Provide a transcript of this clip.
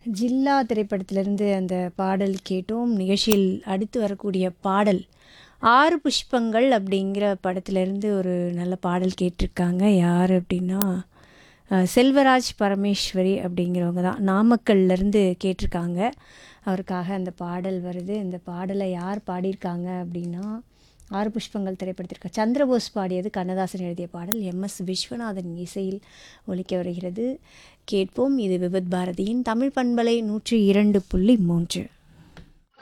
ஜில்லா திரைப்படத்திலிருந்து அந்த பாடல் கேட்டோம் நிகழ்ச்சியில் அடுத்து வரக்கூடிய பாடல் ஆறு புஷ்பங்கள் அப்படிங்கிற படத்திலிருந்து ஒரு நல்ல பாடல் கேட்டிருக்காங்க யார் அப்படின்னா அஹ், செல்வராஜ் பரமேஸ்வரி அப்படிங்கிறவங்க தான் நாமக்கல்லேருந்து கேட்டிருக்காங்க அவருக்காக அந்த பாடல் வருது இந்த பாடலை யார் பாடியிருக்காங்க அப்படின்னா ஆறு புஷ்பங்கள் திரைப்படத்திற்கு சந்திரபோஸ் பாடியது கண்ணதாசன் எழுதிய பாடல் எம்எஸ் விஸ்வநாதன் இசையில் ஒலிக்க வருகிறது கேட்போம் இது விபத் பாரதியின் தமிழ் பண்பலை நூற்றி இரண்டு புள்ளி மூன்று